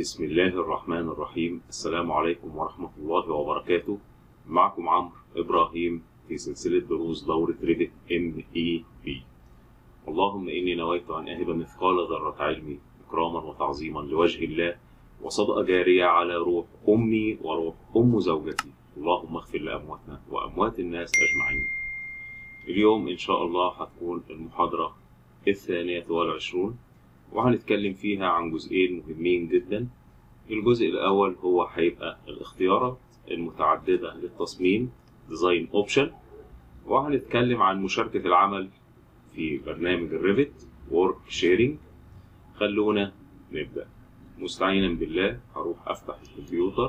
بسم الله الرحمن الرحيم السلام عليكم ورحمة الله وبركاته معكم عمرو إبراهيم في سلسلة دروس دورة ريدت ام اي بي اللهم إني نويت أن أهب مثقال ذرة علمي إكراما وتعظيما لوجه الله وصدقة جارية على روح أمي وروح أم زوجتي اللهم اغفر لأمواتنا وأموات الناس أجمعين اليوم إن شاء الله هتكون المحاضرة الثانية والعشرون وهنتكلم فيها عن جزئين مهمين جدا الجزء الأول هو هيبقى الاختيارات المتعددة للتصميم ديزاين اوبشن وهنتكلم عن مشاركة العمل في برنامج الريفت وورك شيرنج خلونا نبدأ مستعينا بالله هروح أفتح الكمبيوتر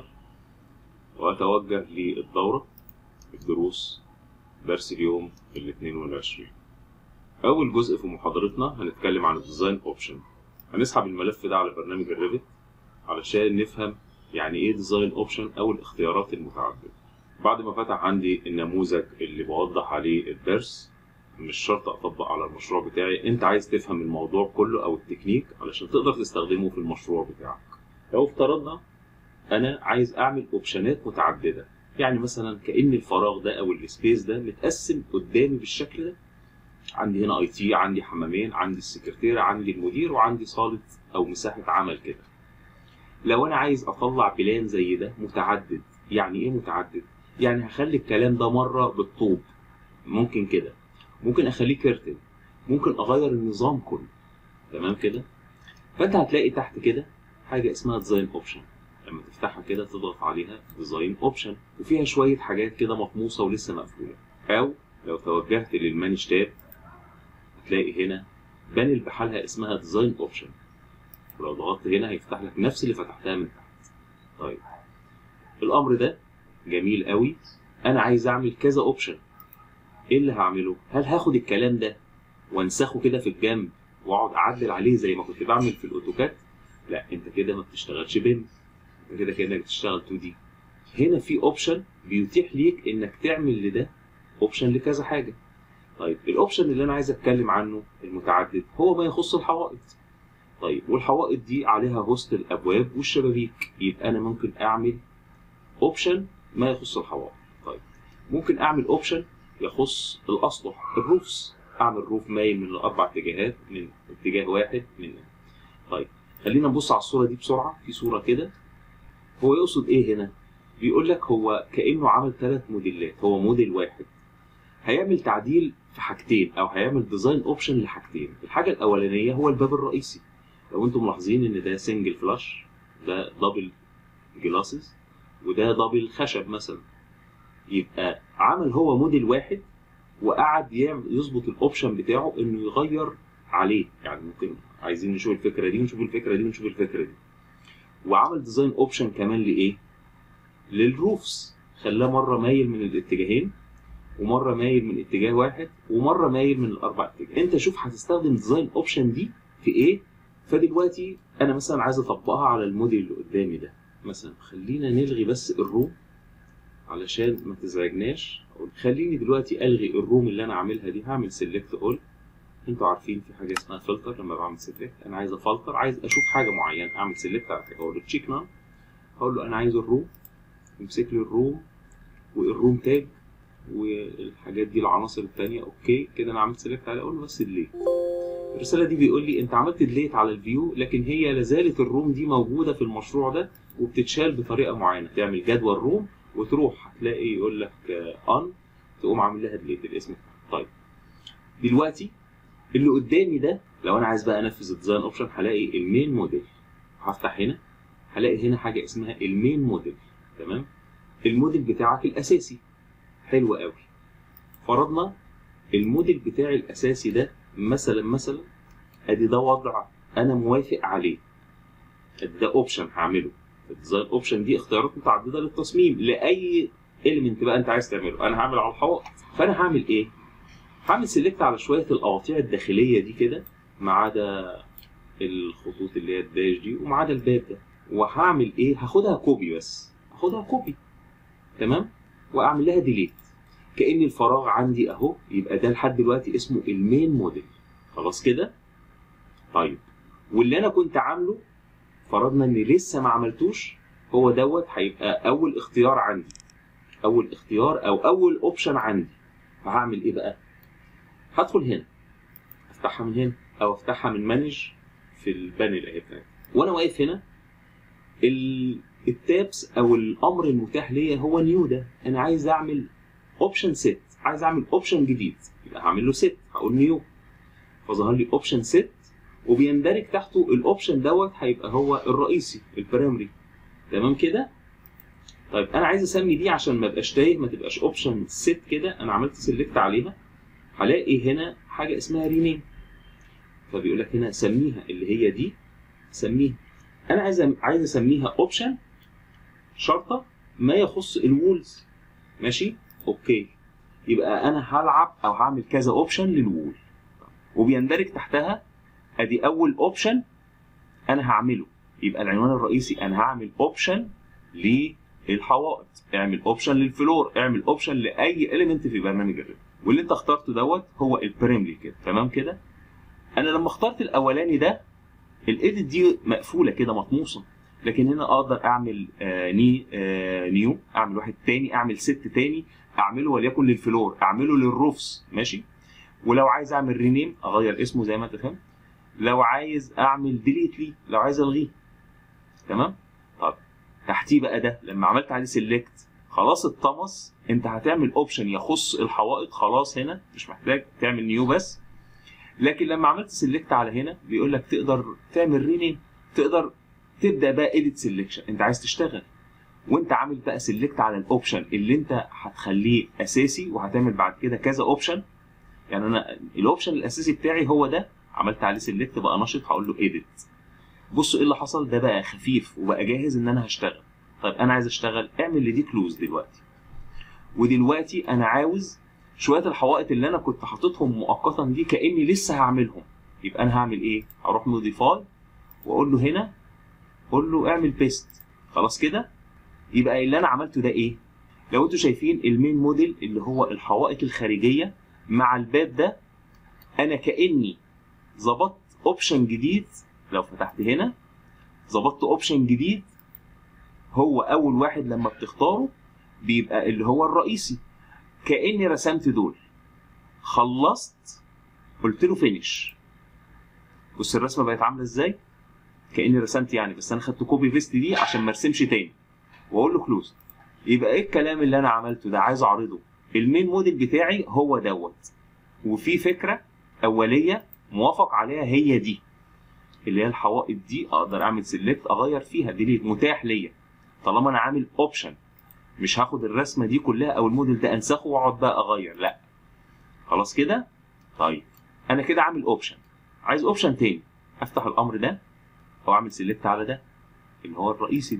وأتوجه للدورة الدروس درس اليوم الاثنين والعشرين أول جزء في محاضرتنا هنتكلم عن الديزاين اوبشن هنسحب الملف ده على برنامج الريفت علشان نفهم يعني ايه ديزاين اوبشن او الاختيارات المتعدده بعد ما فتح عندي النموذج اللي بوضح عليه الدرس مش شرط اطبق على المشروع بتاعي انت عايز تفهم الموضوع كله او التكنيك علشان تقدر تستخدمه في المشروع بتاعك لو افترضنا انا عايز اعمل اوبشنات متعدده يعني مثلا كان الفراغ ده او السبيس ده متقسم قدامي بالشكل ده عندي هنا اي تي عندي حمامين عندي السكرتيرة عندي المدير وعندي صالة او مساحة عمل كده لو انا عايز اطلع بلان زي ده متعدد يعني ايه متعدد يعني هخلي الكلام ده مرة بالطوب ممكن كده ممكن اخليه كيرتن ممكن اغير النظام كله تمام كده فانت هتلاقي تحت كده حاجة اسمها ديزاين اوبشن لما تفتحها كده تضغط عليها ديزاين اوبشن وفيها شوية حاجات كده مطموسة ولسه مقفولة او لو توجهت للمانج تاب هتلاقي هنا بانل بحالها اسمها ديزاين اوبشن ولو ضغطت هنا هيفتح لك نفس اللي فتحتها من تحت طيب الامر ده جميل قوي انا عايز اعمل كذا اوبشن ايه اللي هعمله هل هاخد الكلام ده وانسخه كده في الجنب واقعد اعدل عليه زي ما كنت بعمل في الاوتوكاد لا انت كده ما بتشتغلش بيم انت كده كانك بتشتغل 2 دي هنا في اوبشن بيتيح ليك انك تعمل لده اوبشن لكذا حاجه طيب الاوبشن اللي انا عايز اتكلم عنه المتعدد هو ما يخص الحوائط طيب والحوائط دي عليها هوست الابواب والشبابيك يبقى انا ممكن اعمل اوبشن ما يخص الحوائط طيب ممكن اعمل اوبشن يخص الاسطح الروفس اعمل روف مايل من الاربع اتجاهات من اتجاه واحد من طيب خلينا نبص على الصوره دي بسرعه في صوره كده هو يقصد ايه هنا بيقول لك هو كانه عمل ثلاث موديلات هو موديل واحد هيعمل تعديل في حاجتين او هيعمل ديزاين اوبشن لحاجتين الحاجه الاولانيه هو الباب الرئيسي لو انتم ملاحظين ان ده سنجل فلاش ده دبل جلاسز وده دبل خشب مثلا يبقى عمل هو موديل واحد وقعد يعمل يظبط الاوبشن بتاعه انه يغير عليه يعني ممكن عايزين نشوف الفكره دي ونشوف الفكره دي ونشوف الفكره دي وعمل ديزاين اوبشن كمان لايه للروفس خلاه مره مايل من الاتجاهين ومره مايل من اتجاه واحد ومره مايل من الاربع اتجاه انت شوف هتستخدم ديزاين اوبشن دي في ايه فدلوقتي انا مثلا عايز اطبقها على الموديل اللي قدامي ده مثلا خلينا نلغي بس الروم علشان ما تزعجناش خليني دلوقتي الغي الروم اللي انا عاملها دي هعمل سيلكت اول انتوا عارفين في حاجه اسمها فلتر لما بعمل سيلكت انا عايز افلتر عايز اشوف حاجه معينه اعمل سيلكت على حاجه اقول له تشيك نان هقول له انا عايز الروم يمسك لي الروم والروم تاج والحاجات دي العناصر التانية اوكي كده انا عملت سيلكت عليه اقول له بس ديليت الرساله دي بيقول لي انت عملت ديليت على الفيو لكن هي لازالت الروم دي موجوده في المشروع ده وبتتشال بطريقه معينه تعمل جدول روم وتروح هتلاقي يقول لك ان تقوم عامل لها ديليت الاسم طيب دلوقتي اللي قدامي ده لو انا عايز بقى انفذ الديزاين اوبشن هلاقي المين موديل هفتح هنا هلاقي هنا حاجه اسمها المين موديل تمام الموديل بتاعك الاساسي حلو قوي فرضنا الموديل بتاعي الاساسي ده مثلا مثلا ادي ده وضع انا موافق عليه ادي ده اوبشن هعمله الديزاين اوبشن دي اختيارات متعدده للتصميم لاي اليمنت بقى انت عايز تعمله انا هعمل على الحوائط فانا هعمل ايه هعمل سيلكت على شويه القواطيع الداخليه دي كده ما عدا الخطوط اللي هي الداش دي وما عدا الباب ده وهعمل ايه هاخدها كوبي بس هاخدها كوبي تمام واعمل لها ديليت كان الفراغ عندي اهو يبقى ده لحد دلوقتي اسمه المين موديل خلاص كده طيب واللي انا كنت عامله فرضنا اني لسه ما عملتوش هو دوت هيبقى اول اختيار عندي اول اختيار او اول اوبشن عندي فهعمل ايه بقى هدخل هنا افتحها من هنا او افتحها من مانج في البانل اهي بتاعتي وانا واقف هنا ال- التابس او الامر المتاح ليا هو نيو ده انا عايز اعمل اوبشن سيت عايز اعمل اوبشن جديد يبقى هعمل له سيت هقول نيو فظهر لي اوبشن سيت وبيندرج تحته الاوبشن دوت هيبقى هو الرئيسي البريمري تمام كده طيب انا عايز اسمي دي عشان ما ابقاش تايه ما تبقاش اوبشن سيت كده انا عملت سيلكت عليها هلاقي هنا حاجه اسمها رينيم فبيقول لك هنا سميها اللي هي دي سميها انا عايز عايز اسميها اوبشن شرطه ما يخص الوولز ماشي اوكي يبقى انا هلعب او هعمل كذا اوبشن للوول وبيندرج تحتها ادي اول اوبشن انا هعمله يبقى العنوان الرئيسي انا هعمل اوبشن للحوائط اعمل اوبشن للفلور اعمل اوبشن لاي اليمنت في برنامج الريب واللي انت اخترته دوت هو البريملي كده تمام كده انا لما اخترت الاولاني ده الايديت دي مقفوله كده مطموسه لكن هنا اقدر اعمل آه ني آه نيو اعمل واحد تاني اعمل ست تاني اعمله وليكن للفلور اعمله للروفس ماشي ولو عايز اعمل رينيم اغير اسمه زي ما انت فاهم لو عايز اعمل ديليت ليه لو عايز الغيه تمام طب تحتيه بقى ده لما عملت عليه سيلكت خلاص اتطمس انت هتعمل اوبشن يخص الحوائط خلاص هنا مش محتاج تعمل نيو بس لكن لما عملت سيلكت على هنا بيقول لك تقدر تعمل رينيم تقدر تبدا بقى ايديت سيلكشن انت عايز تشتغل وانت عامل بقى سيلكت على الاوبشن اللي انت هتخليه اساسي وهتعمل بعد كده كذا اوبشن يعني انا الاوبشن الاساسي بتاعي هو ده عملت عليه سيلكت بقى نشط هقول له ايديت بصوا ايه اللي حصل ده بقى خفيف وبقى جاهز ان انا هشتغل طيب انا عايز اشتغل اعمل لي دي كلوز دلوقتي ودلوقتي انا عاوز شويه الحوائط اللي انا كنت حاططهم مؤقتا دي كاني لسه هعملهم يبقى انا هعمل ايه هروح موديفاي واقول له هنا قول له اعمل بيست خلاص كده يبقى اللي انا عملته ده ايه لو انتوا شايفين المين موديل اللي هو الحوائط الخارجيه مع الباب ده انا كاني ظبطت اوبشن جديد لو فتحت هنا ظبطت اوبشن جديد هو اول واحد لما بتختاره بيبقى اللي هو الرئيسي كاني رسمت دول خلصت قلت له فينيش بص الرسمه بقت عامله ازاي كاني رسمت يعني بس انا خدت كوبي بيست دي عشان ما ارسمش تاني واقول له كلوز يبقى ايه الكلام اللي انا عملته ده عايز اعرضه المين موديل بتاعي هو دوت وفي فكره اوليه موافق عليها هي دي اللي هي الحوائط دي اقدر اعمل سيلكت اغير فيها دي متاح ليا طالما انا عامل اوبشن مش هاخد الرسمه دي كلها او الموديل ده انسخه واقعد بقى اغير لا خلاص كده طيب انا كده عامل اوبشن عايز اوبشن تاني افتح الامر ده او اعمل سيلكت على ده اللي هو الرئيسي ده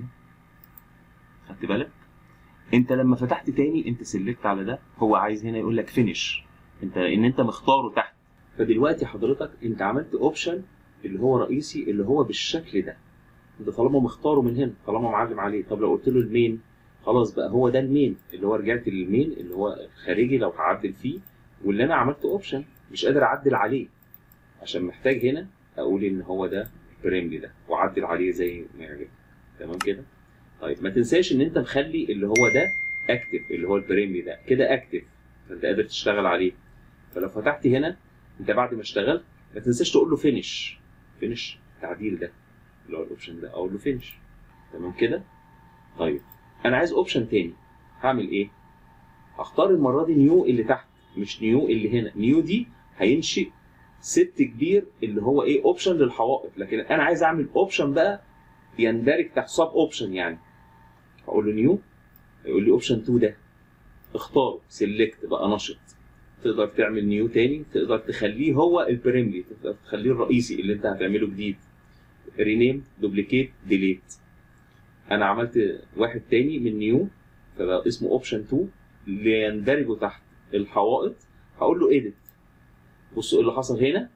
خدت بالك انت لما فتحت تاني انت سيلكت على ده هو عايز هنا يقول لك فينيش انت ان انت مختاره تحت فدلوقتي حضرتك انت عملت اوبشن اللي هو رئيسي اللي هو بالشكل ده انت طالما مختاره من هنا طالما معلم عليه طب لو قلت له المين خلاص بقى هو ده المين اللي هو رجعت للمين اللي هو الخارجي لو هعدل فيه واللي انا عملت اوبشن مش قادر اعدل عليه عشان محتاج هنا اقول ان هو ده البريملي ده واعدل عليه زي ما يعجبك تمام كده طيب ما تنساش ان انت مخلي اللي هو ده اكتف اللي هو البريملي ده كده اكتف فانت قادر تشتغل عليه فلو فتحت هنا انت بعد ما اشتغلت ما تنساش تقول له فينش فينش التعديل ده اللي هو الاوبشن ده اقول له فينش تمام كده طيب انا عايز اوبشن تاني هعمل ايه هختار المره دي نيو اللي تحت مش نيو اللي هنا نيو دي هينشئ ست كبير اللي هو ايه اوبشن للحوائط لكن انا عايز اعمل اوبشن بقى يندرج تحت سب اوبشن يعني هقول له نيو يقول لي اوبشن 2 ده اختاره سيلكت بقى نشط تقدر تعمل نيو تاني تقدر تخليه هو البريملي تقدر تخليه الرئيسي اللي انت هتعمله جديد رينيم دوبليكيت ديليت انا عملت واحد تاني من نيو فبقى اسمه اوبشن 2 اللي يندرجوا تحت الحوائط هقول له ايديت بصوا ايه اللي حصل هنا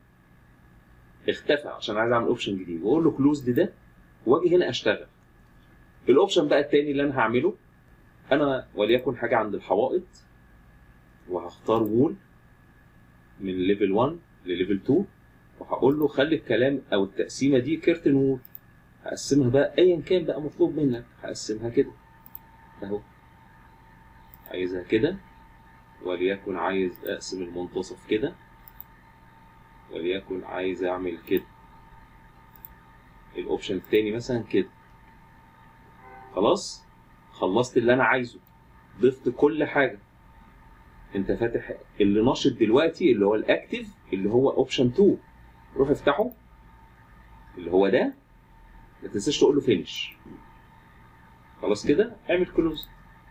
اختفى عشان عايز اعمل اوبشن جديد واقول له كلوزد ده واجي هنا اشتغل الاوبشن بقى التاني اللي انا هعمله انا وليكن حاجه عند الحوائط وهختار وول من ليفل 1 لليفل 2 وهقول له خلي الكلام او التقسيمه دي كيرتن وول هقسمها بقى ايا كان بقى مطلوب منك هقسمها كده اهو عايزها كده وليكن عايز اقسم المنتصف كده وليكن عايز اعمل كده الاوبشن التاني مثلا كده خلاص خلصت اللي انا عايزه ضفت كل حاجه انت فاتح اللي ناشط دلوقتي اللي هو الاكتف اللي هو اوبشن 2 روح افتحه اللي هو ده ما تنساش تقول له فينش خلاص كده اعمل كلوز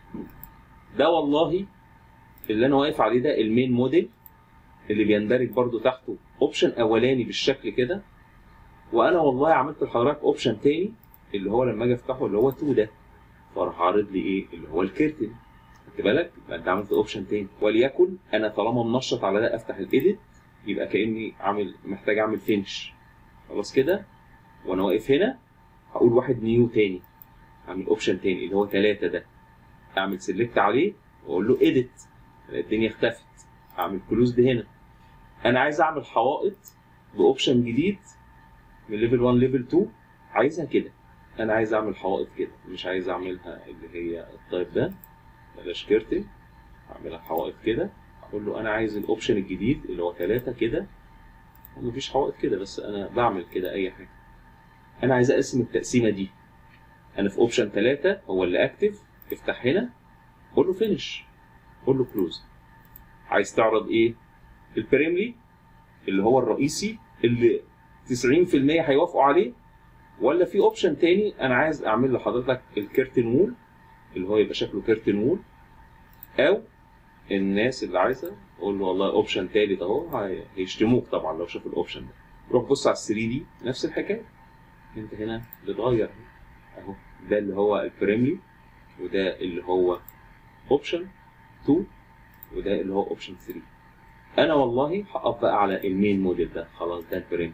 ده والله اللي انا واقف عليه ده المين موديل اللي بيندرج برضو تحته اوبشن اولاني بالشكل كده وانا والله عملت لحضرتك اوبشن تاني اللي هو لما اجي افتحه اللي هو 2 ده فراح عارض لي ايه اللي هو الكيرتن خدت بالك يبقى انت عملت اوبشن تاني وليكن انا طالما منشط على ده افتح الايديت يبقى كاني عامل محتاج اعمل فينش خلاص كده وانا واقف هنا هقول واحد نيو تاني اعمل اوبشن تاني اللي هو ثلاثة ده اعمل سيلكت عليه واقول له ايديت الدنيا اختفت اعمل كلوز ده هنا انا عايز اعمل حوائط باوبشن جديد من ليفل 1 ليفل 2 عايزها كده انا عايز اعمل حوائط كده مش عايز اعملها اللي هي التايب ده بلاش كيرتن اعملها حوائط كده اقول له انا عايز الاوبشن الجديد اللي هو ثلاثة كده مفيش حوائط كده بس انا بعمل كده اي حاجه انا عايز اقسم التقسيمه دي انا في اوبشن ثلاثة هو اللي اكتف افتح هنا قول له فينش قول له كلوز عايز تعرض ايه البريملي اللي هو الرئيسي اللي 90% هيوافقوا عليه ولا في اوبشن تاني انا عايز اعمل لحضرتك الكيرتن وول اللي هو يبقى شكله كيرتن وول او الناس اللي عايزه اقول له والله اوبشن تالت اهو هي- هيشتموك طبعا لو شافوا الاوبشن ده روح بص على ال 3 دي نفس الحكايه انت هنا بتغير اهو ده اللي هو البريملي وده اللي هو اوبشن 2 وده اللي هو اوبشن 3 انا والله هقف بقى على المين موديل ده خلاص ده البريملي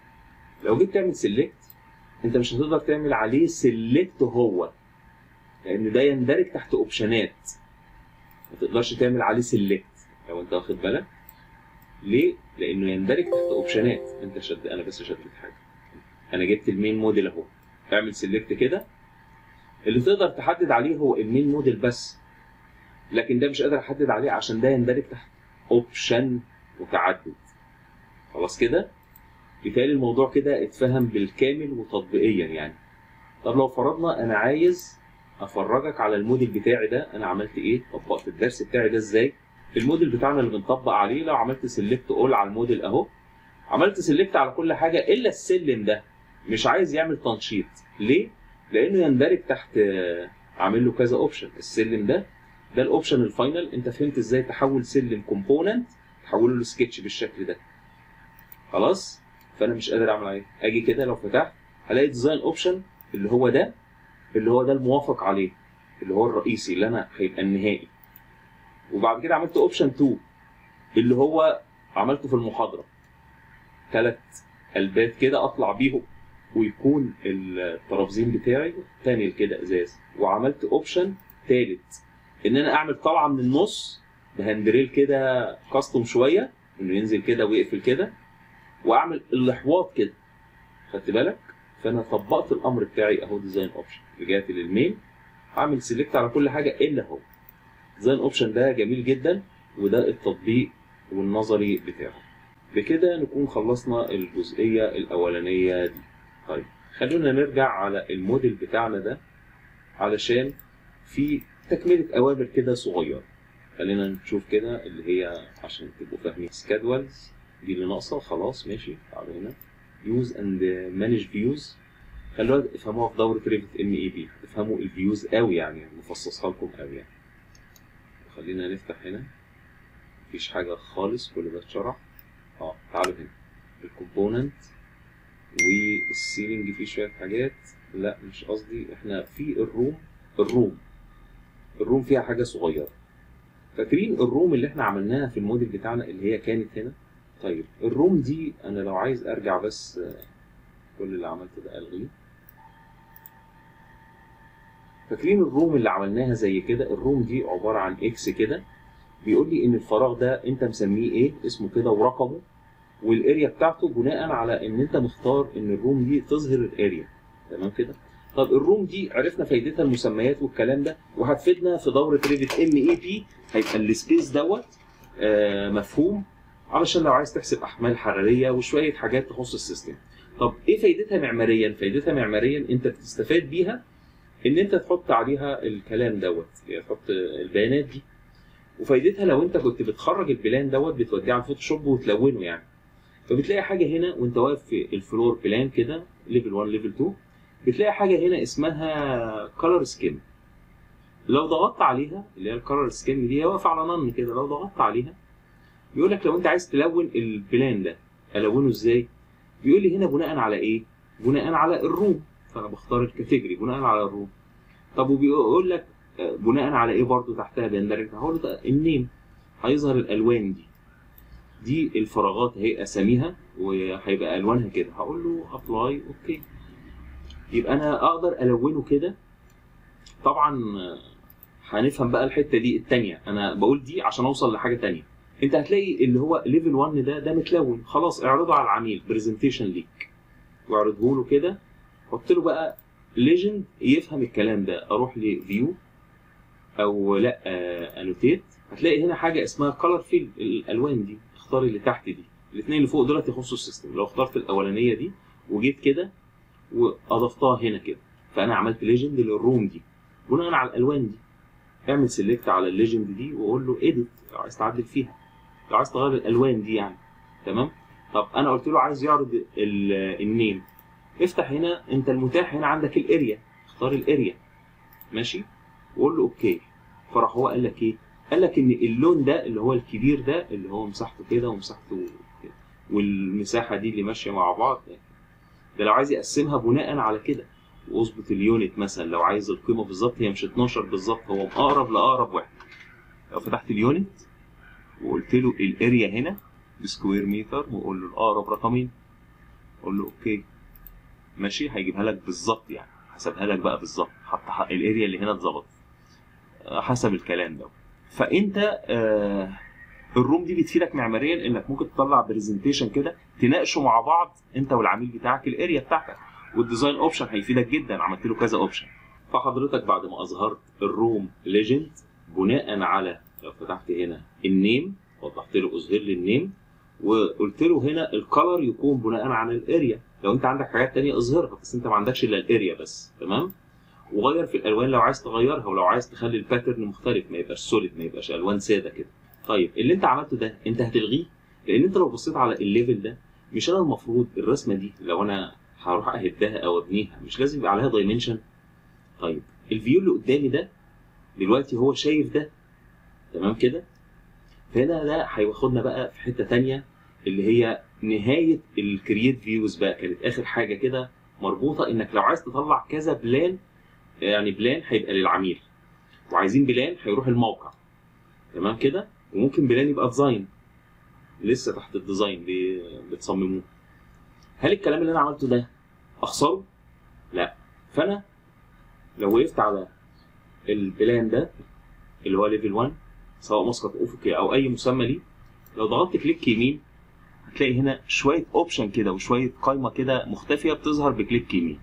لو جيت تعمل سيلكت انت مش هتقدر تعمل عليه سيلكت هو لان ده يندرج تحت اوبشنات ما تقدرش تعمل عليه سيلكت لو انت واخد بالك ليه؟ لانه يندرج تحت اوبشنات انت شد انا بس شدت حاجه انا جبت المين موديل اهو اعمل سيلكت كده اللي تقدر تحدد عليه هو المين موديل بس لكن ده مش قادر احدد عليه عشان ده يندرج تحت اوبشن متعدد خلاص كده بالتالي الموضوع كده اتفهم بالكامل وتطبيقيا يعني طب لو فرضنا انا عايز افرجك على الموديل بتاعي ده انا عملت ايه طبقت الدرس بتاعي ده ازاي الموديل بتاعنا اللي بنطبق عليه لو عملت سيلكت اول على الموديل اهو عملت سيلكت على كل حاجه الا السلم ده مش عايز يعمل تنشيط ليه لانه يندرج تحت آه، عامل له كذا اوبشن السلم ده ده الاوبشن الفاينل انت فهمت ازاي تحول سلم كومبوننت تحوله لسكتش بالشكل ده خلاص فانا مش قادر اعمل عليه اجي كده لو فتحت هلاقي ديزاين اوبشن اللي هو ده اللي هو ده الموافق عليه اللي هو الرئيسي اللي انا هيبقى النهائي وبعد كده عملت اوبشن 2 اللي هو عملته في المحاضره ثلاث قلبات كده اطلع بيهم ويكون الترابزين بتاعي بانل كده ازاز وعملت اوبشن ثالث ان انا اعمل طلعه من النص بهاندريل كده كاستوم شويه انه ينزل كده ويقفل كده واعمل الاحواض كده خدت بالك فانا طبقت الامر بتاعي اهو ديزاين اوبشن رجعت للمين هعمل سيلكت على كل حاجه الا هو ديزاين اوبشن ده جميل جدا وده التطبيق والنظري بتاعه بكده نكون خلصنا الجزئيه الاولانيه دي طيب خلونا نرجع على الموديل بتاعنا ده علشان في تكمله اوامر كده صغيره خلينا نشوف كده اللي هي عشان تبقوا فاهمين سكادولز دي اللي ناقصه خلاص ماشي تعالوا هنا يوز اند مانج فيوز خلوها افهموها في دوره ريفت ام اي بي هتفهموا الفيوز قوي يعني مفصصها لكم قوي يعني خلينا نفتح هنا مفيش حاجه خالص كل ده اتشرح اه تعالوا هنا الكومبوننت والسيلينج فيه شويه حاجات لا مش قصدي احنا في الروم الروم الروم فيها حاجه صغيره فاكرين الروم اللي احنا عملناها في الموديل بتاعنا اللي هي كانت هنا طيب الروم دي انا لو عايز ارجع بس آه، كل اللي عملته ده الغيه فاكرين الروم اللي عملناها زي كده الروم دي عباره عن اكس كده بيقول لي ان الفراغ ده انت مسميه ايه اسمه كده ورقمه والاريا بتاعته بناء على ان انت مختار ان الروم دي تظهر الاريا تمام كده طب الروم دي عرفنا فايدتها المسميات والكلام ده وهتفيدنا في دوره ريفت ام اي بي هيبقى السبيس دوت آه مفهوم علشان لو عايز تحسب احمال حراريه وشويه حاجات تخص السيستم طب ايه فايدتها معماريا فايدتها معماريا انت بتستفاد بيها ان انت تحط عليها الكلام دوت يعني تحط البيانات دي وفايدتها لو انت كنت بتخرج البلان دوت بتوديه على الفوتوشوب وتلونه يعني فبتلاقي حاجه هنا وانت واقف في الفلور بلان كده ليفل 1 ليفل 2 بتلاقي حاجه هنا اسمها كلر سكيم لو ضغطت عليها اللي هي الكلر سكيم دي هي واقفه على نن كده لو ضغطت عليها بيقول لك لو انت عايز تلون البلان ده الونه ازاي بيقول لي هنا بناء على ايه بناء على الروم فانا بختار الكاتيجوري بناء على الروم طب وبيقول لك بناء على ايه برضو تحتها بيندرج هقول له ده النيم هيظهر الالوان دي دي الفراغات اهي اساميها وهيبقى الوانها كده هقول له ابلاي اوكي يبقى انا اقدر الونه كده طبعا هنفهم بقى الحته دي الثانيه انا بقول دي عشان اوصل لحاجه ثانيه انت هتلاقي اللي هو ليفل 1 ده ده متلون خلاص اعرضه على العميل برزنتيشن ليك واعرضه له كده حط له بقى ليجند يفهم الكلام ده اروح لفيو او لا انوتيت هتلاقي هنا حاجه اسمها كلر فيل الالوان دي اختار اللي تحت دي الاثنين اللي فوق دولت يخصوا السيستم لو اخترت الاولانيه دي وجيت كده واضفتها هنا كده فانا عملت ليجند للروم دي بناء على الالوان دي اعمل سيلكت على الليجند دي وقول له اديت لو عايز تعدل فيها لو عايز تغير الالوان دي يعني تمام طب انا قلت له عايز يعرض النيم افتح هنا انت المتاح هنا عندك الاريا اختار الاريا ماشي وقول له اوكي فراح هو قال لك ايه قال لك ان اللون ده اللي هو الكبير ده اللي هو مساحته كده ومساحته كده والمساحه دي اللي ماشيه مع بعض ده لو عايز يقسمها بناء على كده واظبط اليونت مثلا لو عايز القيمه بالظبط هي مش 12 بالظبط هو اقرب لاقرب واحد لو فتحت اليونت وقلت له الاريا هنا بسكوير متر واقول له الاقرب رقمين اقول له اوكي ماشي هيجيبها لك بالظبط يعني حسبها لك بقى بالظبط حتى الاريا اللي هنا اتظبطت حسب الكلام ده فانت آه الروم دي بتفيدك معماريا انك ممكن تطلع برزنتيشن كده تناقشوا مع بعض انت والعميل بتاعك الاريا بتاعتك والديزاين اوبشن هيفيدك جدا عملت له كذا اوبشن فحضرتك بعد ما اظهرت الروم ليجند بناء على لو فتحت هنا النيم وضحت له اظهر لي النيم وقلت له هنا الكلر يكون بناء على الاريا لو انت عندك حاجات تانية اظهرها بس انت ما عندكش الا الاريا بس تمام وغير في الالوان لو عايز تغيرها ولو عايز تخلي الباترن مختلف ما يبقاش سوليد ما يبقاش الوان ساده كده طيب اللي انت عملته ده انت هتلغيه لان انت لو بصيت على الليفل ده مش انا المفروض الرسمه دي لو انا هروح اهدها او ابنيها مش لازم يبقى عليها دايمنشن طيب الفيو اللي قدامي ده دلوقتي هو شايف ده تمام كده فهنا ده هياخدنا بقى في حته تانية اللي هي نهايه الكرييت فيوز بقى كانت اخر حاجه كده مربوطه انك لو عايز تطلع كذا بلان يعني بلان هيبقى للعميل وعايزين بلان هيروح الموقع تمام كده وممكن بلان يبقى ديزاين لسه تحت الديزاين بتصمموه هل الكلام اللي انا عملته ده اخسره؟ لا فانا لو وقفت على البلان ده اللي هو ليفل 1 سواء مسقط افقي او اي مسمى ليه لو ضغطت كليك يمين هتلاقي هنا شويه اوبشن كده وشويه قائمه كده مختفيه بتظهر بكليك يمين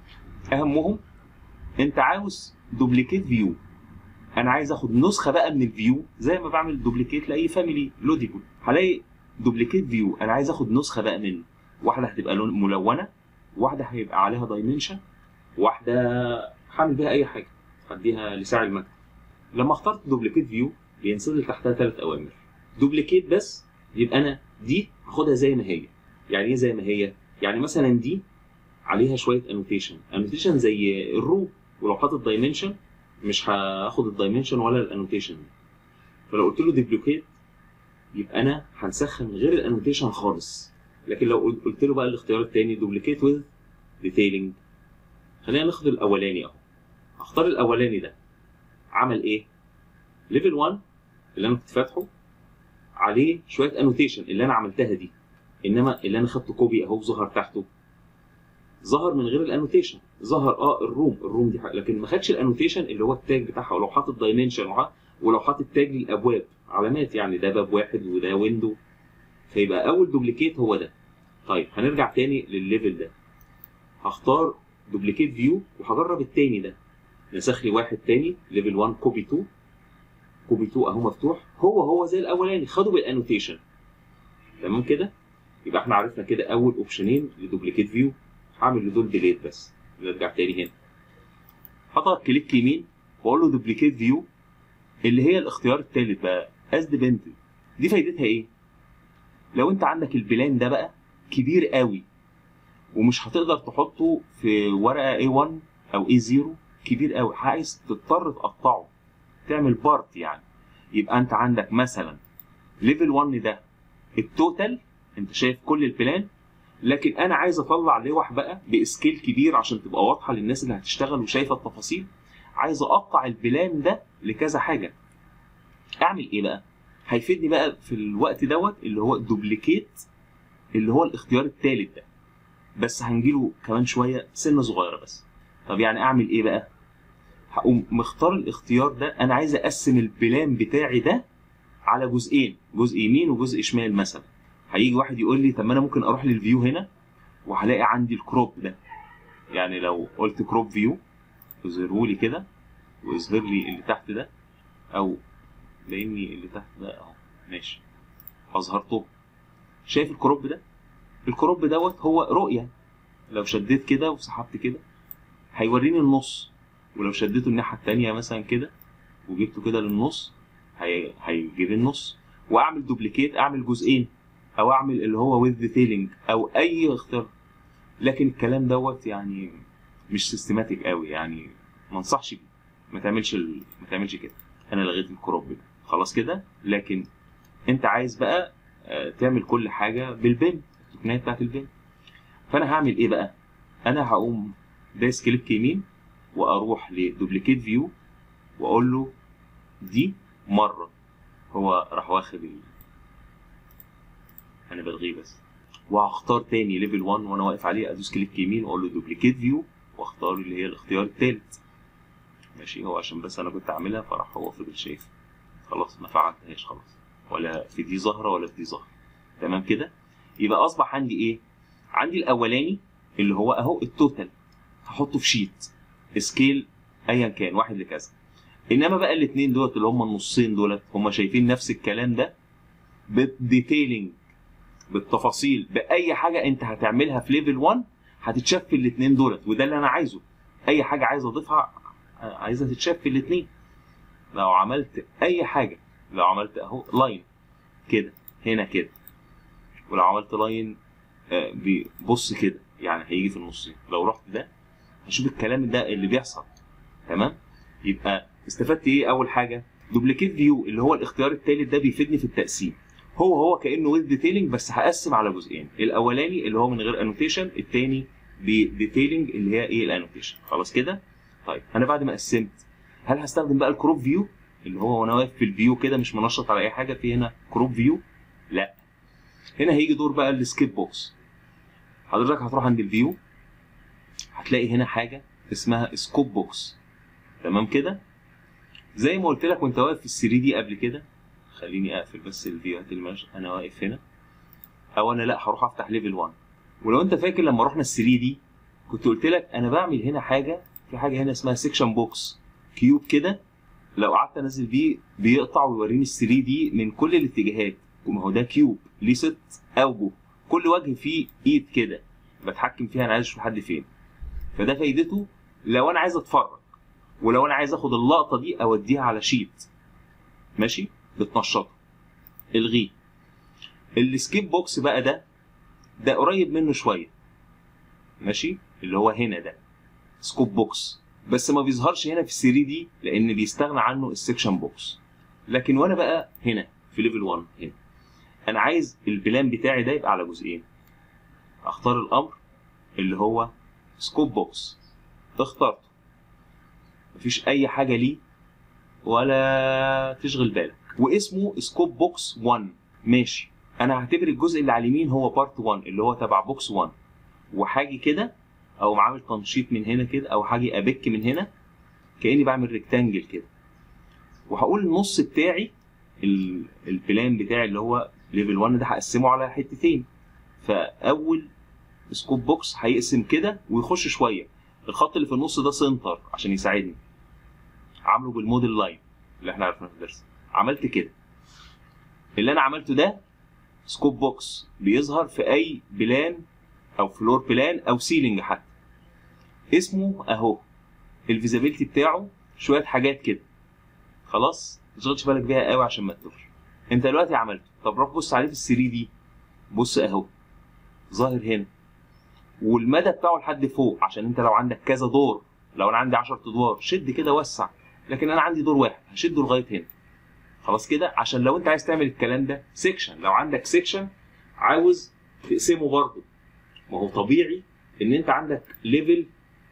اهمهم انت عاوز دوبليكيت فيو انا عايز اخد نسخه بقى من الفيو زي ما بعمل دوبليكيت لاي فاميلي لوديبل هلاقي دوبليكيت فيو انا عايز اخد نسخه بقى منه واحده هتبقى لون ملونه واحده هيبقى عليها دايمنشن واحده هعمل بيها اي حاجه هديها لساعي المكتب لما اخترت دوبليكيت فيو بينزل تحتها ثلاث اوامر دوبليكيت بس يبقى انا دي هاخدها زي ما هي يعني ايه زي ما هي يعني مثلا دي عليها شويه انوتيشن انوتيشن زي الرو ولو حاطط دايمنشن مش هاخد الدايمنشن ولا الانوتيشن فلو قلت له ديبلوكيت يبقى انا هنسخن غير الانوتيشن خالص لكن لو قلت له بقى الاختيار الثاني دوبليكيت وذ ديتيلنج خلينا ناخد الاولاني اهو اختار الاولاني ده عمل ايه ليفل 1 اللي انا كنت فاتحه عليه شويه انوتيشن اللي انا عملتها دي انما اللي انا خدته كوبي اهو ظهر تحته ظهر من غير الانوتيشن ظهر اه الروم الروم دي حاجة. لكن ما خدش الانوتيشن اللي هو التاج بتاعها ولو حاطط دايمنشن ولو حاطط تاج للابواب علامات يعني ده باب واحد وده ويندو فيبقى اول دوبليكيت هو ده طيب هنرجع تاني للليفل ده هختار دوبليكيت فيو وهجرب التاني ده نسخ لي واحد تاني ليفل 1 كوبي 2 كوبي 2 اهو مفتوح هو هو زي الاولاني خده بالانوتيشن تمام كده يبقى احنا عرفنا كده اول اوبشنين لدوبليكيت فيو هعمل لدول ديليت بس نرجع تاني هنا هضغط كليك يمين واقول له دوبليكيت فيو اللي هي الاختيار الثالث بقى از ديبندنت دي فايدتها ايه؟ لو انت عندك البلان ده بقى كبير قوي ومش هتقدر تحطه في ورقه A1 او A0 كبير قوي عايز تضطر تقطعه تعمل بارت يعني يبقى انت عندك مثلا ليفل 1 ده التوتال انت شايف كل البلان لكن انا عايز اطلع لوح بقى باسكيل كبير عشان تبقى واضحه للناس اللي هتشتغل وشايفه التفاصيل عايز اقطع البلان ده لكذا حاجه اعمل ايه بقى هيفيدني بقى في الوقت دوت اللي هو دوبليكيت اللي هو الاختيار الثالث ده بس هنجيله كمان شويه سنه صغيره بس طب يعني اعمل ايه بقى هقوم مختار الاختيار ده انا عايز اقسم البلان بتاعي ده على جزئين جزء يمين وجزء شمال مثلا هيجي واحد يقول لي طب ما انا ممكن اروح للفيو هنا وهلاقي عندي الكروب ده يعني لو قلت كروب فيو يظهره لي كده ويظهر لي اللي تحت ده او لاني اللي تحت ده اهو ماشي اظهرته شايف الكروب ده الكروب دوت هو رؤيه لو شديت كده وسحبت كده هيوريني النص ولو شديته الناحيه التانية مثلا كده وجبته كده للنص هي... هيجيب النص واعمل دوبليكيت اعمل جزئين او اعمل اللي هو ويز ديتيلنج او اي اختيار لكن الكلام دوت يعني مش سيستماتيك قوي يعني ما انصحش بيه ما تعملش ال... ما تعملش كده انا لغيت الكروب ده خلاص كده لكن انت عايز بقى آه، تعمل كل حاجه بالبن التقنيه بتاعت البن فانا هعمل ايه بقى انا هقوم دايس كليك يمين واروح لدوبليكيت فيو واقول له دي مره هو راح واخد ال... انا بلغيه بس وهختار تاني ليفل 1 وانا واقف عليه ادوس كليك يمين واقول له دوبليكيت فيو واختار اللي هي الاختيار الثالث ماشي هو عشان بس انا كنت عاملها فراح هو فضل شايف خلاص ما فعلتهاش خلاص ولا في دي ظاهره ولا في دي ظاهره تمام كده يبقى اصبح عندي ايه عندي الاولاني اللي هو اهو التوتال هحطه في شيت سكيل ايا كان واحد لكذا انما بقى الاثنين دولت اللي هم النصين دولت هم شايفين نفس الكلام ده بالديتيلنج بالتفاصيل باي حاجه انت هتعملها في ليفل 1 هتتشاف في الاثنين دولت وده اللي انا عايزه اي حاجه عايز اضيفها عايزها تتشاف في الاثنين لو عملت اي حاجه لو عملت اهو لاين كده هنا كده ولو عملت لاين آه، بيبص كده يعني هيجي في النصين لو رحت ده هشوف الكلام ده اللي بيحصل تمام يبقى استفدت ايه اول حاجه دوبليكيت فيو اللي هو الاختيار الثالث ده بيفيدني في التقسيم هو هو كانه ويز ديتيلنج بس هقسم على جزئين الاولاني اللي هو من غير انوتيشن الثاني بديتيلنج اللي هي ايه الانوتيشن خلاص كده طيب انا بعد ما قسمت هل هستخدم بقى الكروب فيو اللي هو وانا واقف في الفيو كده مش منشط على اي حاجه في هنا كروب فيو لا هنا هيجي دور بقى السكيب بوكس حضرتك هتروح عند الفيو هتلاقي هنا حاجه اسمها سكوب بوكس تمام كده زي ما قلت لك وانت واقف في ال 3 دي قبل كده خليني اقفل بس الفيديوهات اللي ماشي انا واقف هنا او انا لا هروح افتح ليفل 1 ولو انت فاكر لما رحنا ال 3 دي كنت قلت لك انا بعمل هنا حاجه في حاجه هنا اسمها سيكشن بوكس كيوب كده لو قعدت انزل بيه بيقطع ويوريني ال 3 دي من كل الاتجاهات وما هو ده كيوب ليه ست اوجه كل وجه فيه ايد كده بتحكم فيها انا عايز اشوف لحد فين فده فايدته لو انا عايز اتفرج ولو انا عايز اخد اللقطه دي اوديها على شيت ماشي بتنشطه الغيه السكيب بوكس بقى ده ده قريب منه شويه ماشي اللي هو هنا ده سكوب بوكس بس ما بيظهرش هنا في 3 دي لان بيستغنى عنه السكشن بوكس لكن وانا بقى هنا في ليفل 1 هنا انا عايز البلان بتاعي ده يبقى على جزئين اختار الامر اللي هو سكوب بوكس اخترته مفيش اي حاجه ليه ولا تشغل بالك واسمه سكوب بوكس 1 ماشي انا هعتبر الجزء اللي على اليمين هو بارت 1 اللي هو تبع بوكس 1 وحاجي كده او عامل تنشيط من هنا كده او حاجي ابك من هنا كاني بعمل ريكتانجل كده وهقول النص بتاعي ال- البلان بتاعي اللي هو ليفل 1 ده هقسمه على حتتين فاول سكوب بوكس هيقسم كده ويخش شويه الخط اللي في النص ده سنتر عشان يساعدني عامله بالموديل لاين اللي احنا عرفناه في الدرس عملت كده اللي انا عملته ده سكوب بوكس بيظهر في اي بلان او فلور بلان او سيلينج حتى اسمه اهو الفيزابيلتي بتاعه شويه حاجات كده خلاص ما تشغلش بالك بيها قوي عشان ما تتوهش انت دلوقتي عملته طب روح بص عليه في ال 3 دي بص اهو ظاهر هنا والمدى بتاعه لحد فوق عشان انت لو عندك كذا دور لو انا عندي 10 ادوار شد كده وسع لكن انا عندي دور واحد هشده لغايه هنا خلاص كده عشان لو انت عايز تعمل الكلام ده سيكشن لو عندك سيكشن عاوز تقسمه برضه ما هو طبيعي ان انت عندك ليفل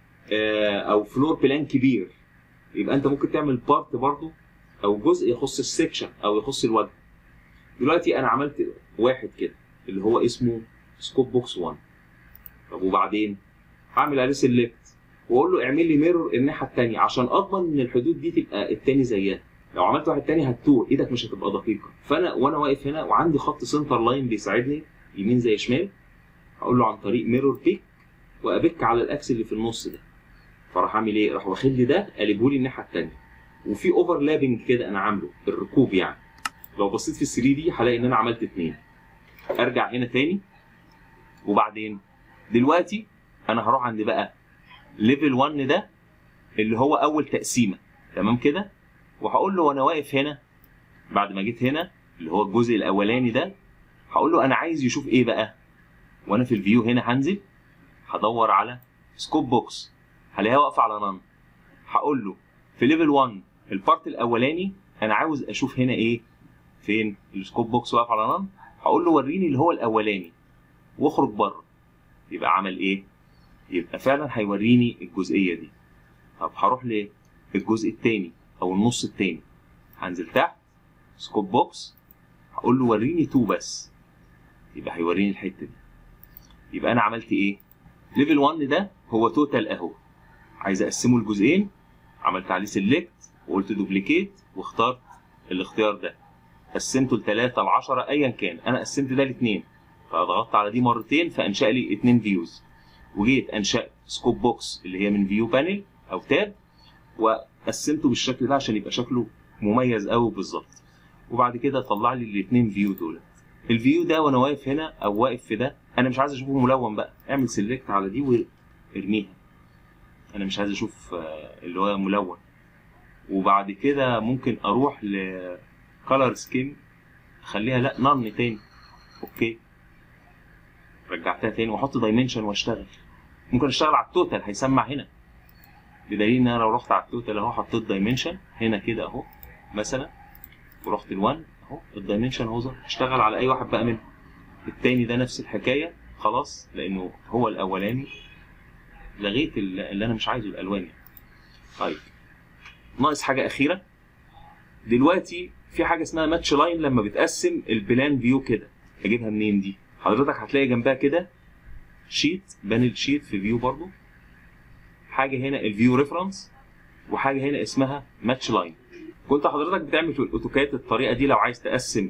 او فلور بلان كبير يبقى انت ممكن تعمل بارت برضه او جزء يخص السيكشن او يخص الوجه دلوقتي انا عملت واحد كده اللي هو اسمه سكوب بوكس 1 طب وبعدين هعمل عليه سيلكت واقول له اعمل لي ميرور الناحيه الثانيه عشان اضمن ان الحدود دي تبقى الثاني زيها لو عملت واحد تاني هتتوه ايدك مش هتبقى دقيقه فانا وانا واقف هنا وعندي خط سنتر لاين بيساعدني يمين زي شمال هقول له عن طريق ميرور بيك وابك على الاكس اللي في النص ده فراح اعمل ايه؟ راح واخد لي ده قلبه لي الناحيه الثانيه وفي اوفرلابنج كده انا عامله الركوب يعني لو بصيت في ال 3 دي هلاقي ان انا عملت اثنين ارجع هنا تاني وبعدين دلوقتي انا هروح عند بقى ليفل 1 ده اللي هو اول تقسيمه تمام كده وهقول له وانا واقف هنا بعد ما جيت هنا اللي هو الجزء الاولاني ده هقول له انا عايز يشوف ايه بقى وانا في الفيو هنا هنزل هدور على سكوب بوكس هلاقيها واقفه على نان هقول له في ليفل 1 البارت الاولاني انا عاوز اشوف هنا ايه فين السكوب بوكس واقف على نان هقول له وريني اللي هو الاولاني واخرج بره يبقى عمل ايه يبقى فعلا هيوريني الجزئيه دي طب هروح للجزء الثاني او النص الثاني هنزل تحت سكوب بوكس هقول له وريني 2 بس يبقى هيوريني الحته دي يبقى انا عملت ايه ليفل 1 ده هو توتال اهو عايز اقسمه لجزئين عملت عليه سيلكت وقلت دوبليكيت واخترت الاختيار ده قسمته لثلاثة ل 10 ايا كان انا قسمت ده لاثنين فضغطت على دي مرتين فانشا لي اثنين فيوز وجيت انشات سكوب بوكس اللي هي من فيو بانل او تاب وقسمته بالشكل ده عشان يبقى شكله مميز قوي بالظبط وبعد كده طلع لي الاثنين فيو دول الفيو ده وانا واقف هنا او واقف في ده انا مش عايز اشوفه ملون بقى اعمل سيلكت على دي وارميها انا مش عايز اشوف اللي هو ملون وبعد كده ممكن اروح ل كلر سكيم اخليها لا نان تاني اوكي رجعتها تاني واحط دايمنشن واشتغل ممكن اشتغل على التوتال هيسمع هنا بدليل ان انا لو رحت على التوتال اهو حطيت دايمنشن هنا كده اهو مثلا ورحت ال1 اهو الدايمنشن اهو ظهر اشتغل على اي واحد بقى منهم التاني ده نفس الحكايه خلاص لانه هو الاولاني لغيت اللي انا مش عايزه الالوان يعني. طيب ناقص حاجه اخيره دلوقتي في حاجه اسمها ماتش لاين لما بتقسم البلان فيو كده اجيبها منين دي حضرتك هتلاقي جنبها كده شيت بانل شيت في فيو برضو حاجه هنا الفيو ريفرنس وحاجه هنا اسمها ماتش لاين كنت حضرتك بتعمل في الاوتوكاد الطريقه دي لو عايز تقسم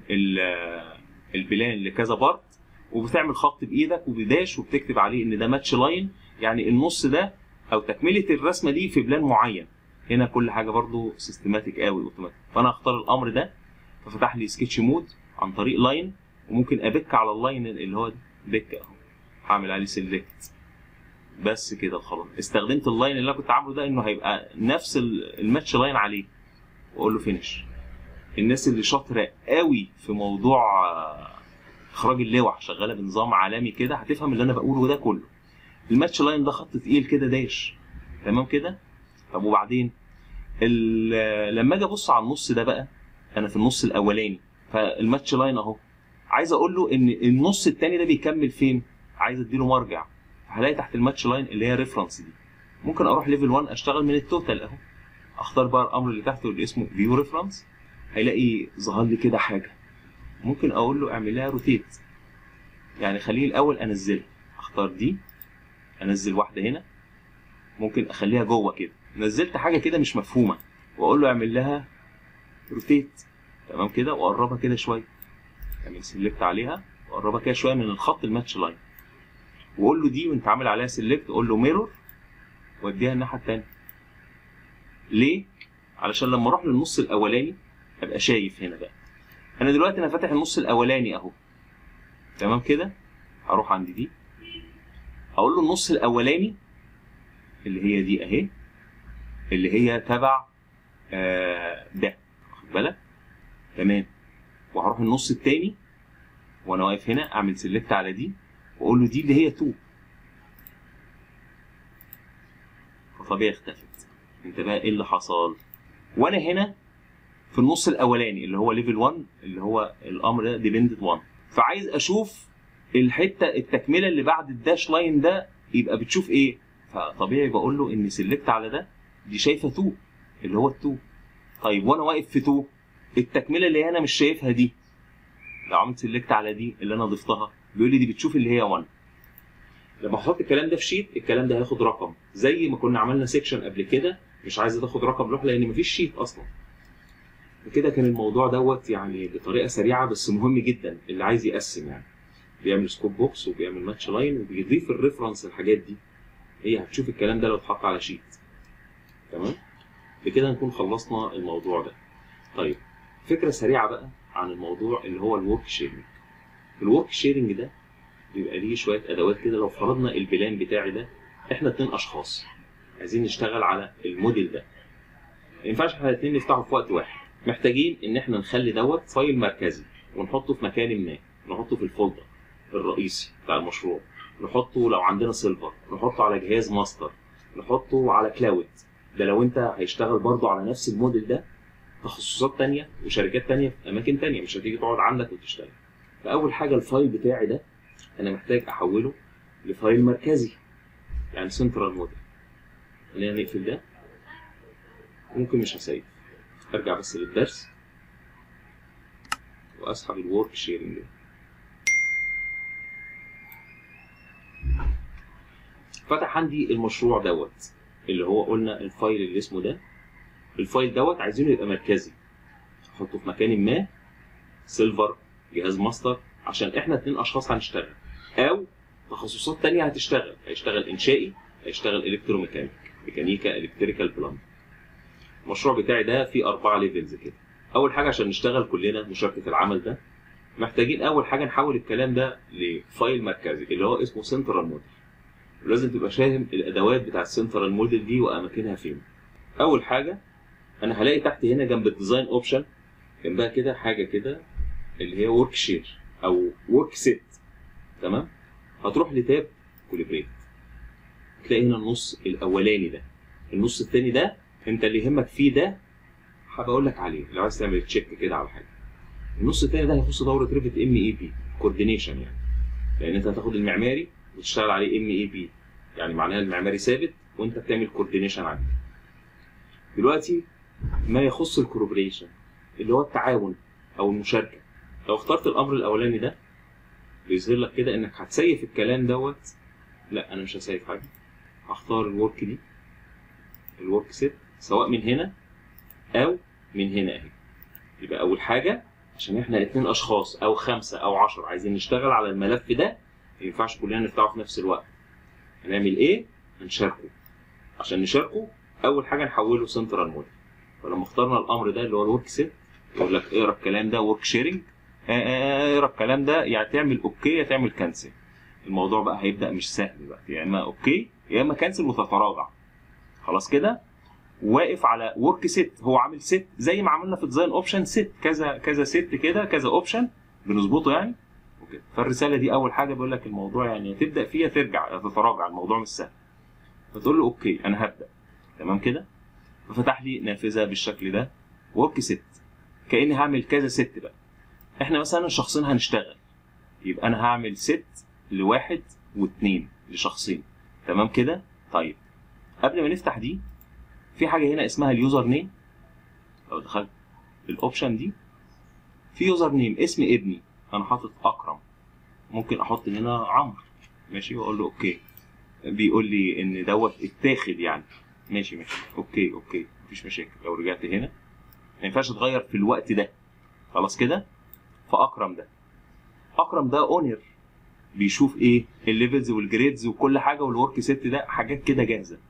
البلان لكذا بارت وبتعمل خط بايدك وبداش وبتكتب عليه ان ده ماتش لاين يعني النص ده او تكمله الرسمه دي في بلان معين هنا كل حاجه برضو سيستماتيك قوي اوتوماتيك فانا هختار الامر ده ففتح لي سكتش مود عن طريق لاين وممكن ابك على اللاين اللي هو بك اهو هعمل عليه سيلكت بس كده خلاص استخدمت اللاين اللي انا كنت عامله ده انه هيبقى نفس الماتش لاين عليه واقول له فينش الناس اللي شاطره قوي في موضوع اخراج اللوح شغاله بنظام عالمي كده هتفهم اللي انا بقوله ده كله الماتش لاين ده خط تقيل كده دايش تمام كده طب وبعدين لما اجي ابص على النص ده بقى انا في النص الاولاني فالماتش لاين اهو عايز اقول له ان النص الثاني ده بيكمل فين عايز اديله مرجع هلاقي تحت الماتش لاين اللي هي ريفرنس دي ممكن اروح ليفل 1 اشتغل من التوتال اهو اختار بقى الامر اللي تحته اللي اسمه فيو ريفرنس هيلاقي ظهر لي كده حاجه ممكن اقول له اعمل لها روتيت يعني خليه الاول انزلها اختار دي انزل واحده هنا ممكن اخليها جوه كده نزلت حاجه كده مش مفهومه واقول له اعمل لها روتيت تمام كده واقربها كده شويه اعمل سيلكت عليها واقربها كده شويه من الخط الماتش لاين واقول له دي وانت عامل عليها سيلكت قول له ميرور واديها الناحيه التانيه ليه علشان لما اروح للنص الاولاني ابقى شايف هنا بقى انا دلوقتي انا فاتح النص الاولاني اهو تمام كده هروح عند دي اقول له النص الاولاني اللي هي دي اهي اللي هي تبع آه ده واخد بالك تمام وهروح النص التاني وانا واقف هنا اعمل سيلكت على دي واقول له دي اللي هي 2 فطبيعي اختفت انت بقى ايه اللي حصل وانا هنا في النص الاولاني اللي هو ليفل 1 اللي هو الامر ده ديبندنت 1 فعايز اشوف الحته التكمله اللي بعد الداش لاين ده يبقى بتشوف ايه فطبيعي بقول له ان سيلكت على ده دي شايفه 2 اللي هو ال 2 طيب وانا واقف في 2 التكمله اللي انا مش شايفها دي لو عملت سيلكت على دي اللي انا ضفتها بيقول لي دي بتشوف اللي هي 1 لما احط الكلام ده في شيت الكلام ده هياخد رقم زي ما كنا عملنا سيكشن قبل كده مش عايزه تاخد رقم لوحده لان مفيش شيت اصلا كده كان الموضوع دوت يعني بطريقه سريعه بس مهم جدا اللي عايز يقسم يعني بيعمل سكوب بوكس وبيعمل ماتش لاين وبيضيف الريفرنس الحاجات دي هي هتشوف الكلام ده لو اتحط على شيت تمام بكده نكون خلصنا الموضوع ده طيب فكره سريعه بقى عن الموضوع اللي هو الورك شيرنج الورك شيرنج ده بيبقى ليه شويه ادوات كده لو فرضنا البلان بتاعي ده احنا اتنين اشخاص عايزين نشتغل على الموديل ده ما ينفعش احنا الاتنين نفتحه في وقت واحد محتاجين ان احنا نخلي دوت فايل مركزي ونحطه في مكان ما نحطه في الفولدر الرئيسي بتاع المشروع نحطه لو عندنا سيلفر نحطه على جهاز ماستر نحطه على كلاود ده لو انت هيشتغل برضه على نفس الموديل ده تخصصات تانية وشركات تانية في اماكن تانية مش هتيجي تقعد عندك وتشتغل فاول حاجه الفايل بتاعي ده انا محتاج احوله لفايل مركزي يعني سنترال موديل خلينا نقفل ده ممكن مش هسيب ارجع بس للدرس واسحب الورك شيرنج ده فتح عندي المشروع دوت اللي هو قلنا الفايل اللي اسمه ده الفايل دوت عايزينه يبقى مركزي احطه في مكان ما سيلفر جهاز ماستر عشان احنا اتنين اشخاص هنشتغل او تخصصات تانية هتشتغل هيشتغل انشائي هيشتغل الكتروميكانيك ميكانيكا الكتريكال بلان المشروع بتاعي ده فيه اربعة ليفلز كده اول حاجه عشان نشتغل كلنا مشاركه العمل ده محتاجين اول حاجه نحول الكلام ده لفايل مركزي اللي هو اسمه سنترال موديل ولازم تبقى فاهم الادوات بتاع السنترال موديل دي واماكنها فين اول حاجه انا هلاقي تحت هنا جنب الديزاين اوبشن جنبها كده حاجه كده اللي هي ورك شير او ورك سيت تمام هتروح لتاب كوليبريت تلاقي هنا النص الاولاني ده النص الثاني ده انت اللي يهمك فيه ده هبقول لك عليه لو عايز تعمل تشيك كده على حاجه النص الثاني ده هيخص دوره ريفت ام اي بي كوردينيشن يعني لان انت هتاخد المعماري وتشتغل عليه ام اي بي يعني معناها المعماري ثابت وانت بتعمل كوردينيشن عليه دلوقتي ما يخص الكوربريشن اللي هو التعاون او المشاركه لو اخترت الامر الاولاني ده بيظهر لك كده انك هتسيف الكلام دوت لا انا مش هسيف حاجه هختار الورك دي الورك سيت سواء من هنا او من هنا اهي يبقى اول حاجه عشان احنا اتنين اشخاص او خمسه او عشرة عايزين نشتغل على الملف ده ما ينفعش كلنا نفتحه في نفس الوقت هنعمل ايه هنشاركه عشان نشاركه اول حاجه نحوله سنترال موديل فلما اخترنا الامر ده اللي هو الورك سيت يقول لك اقرا الكلام ده ورك شيرنج اقرا الكلام ده يعني تعمل اوكي يا تعمل كانسل الموضوع بقى هيبدا مش سهل بقى يا اما اوكي يا اما كانسل وتتراجع خلاص كده واقف على ورك سيت هو عامل سيت زي ما عملنا في ديزاين اوبشن سيت كذا كذا سيت كده كذا اوبشن بنظبطه يعني وكده فالرساله دي اول حاجه بيقول لك الموضوع يعني تبدا فيها ترجع يا تتراجع الموضوع مش سهل فتقول له اوكي انا هبدا تمام كده ففتح لي نافذه بالشكل ده ورك سيت كاني هعمل كذا ست بقى احنا مثلا شخصين هنشتغل يبقى انا هعمل ست لواحد واثنين لشخصين تمام كده طيب قبل ما نفتح دي في حاجه هنا اسمها اليوزر نيم لو دخلت الاوبشن دي في يوزر نيم اسم ابني انا حاطط اكرم ممكن احط هنا عمرو ماشي واقول له اوكي بيقول لي ان دوت اتاخد يعني ماشي ماشي اوكي اوكي مفيش مشاكل لو رجعت هنا ما ينفعش تغير في الوقت ده خلاص كده فاكرم ده اكرم ده اونر بيشوف ايه الليفلز والجريدز وكل حاجه والورك سيت ده حاجات كده جاهزه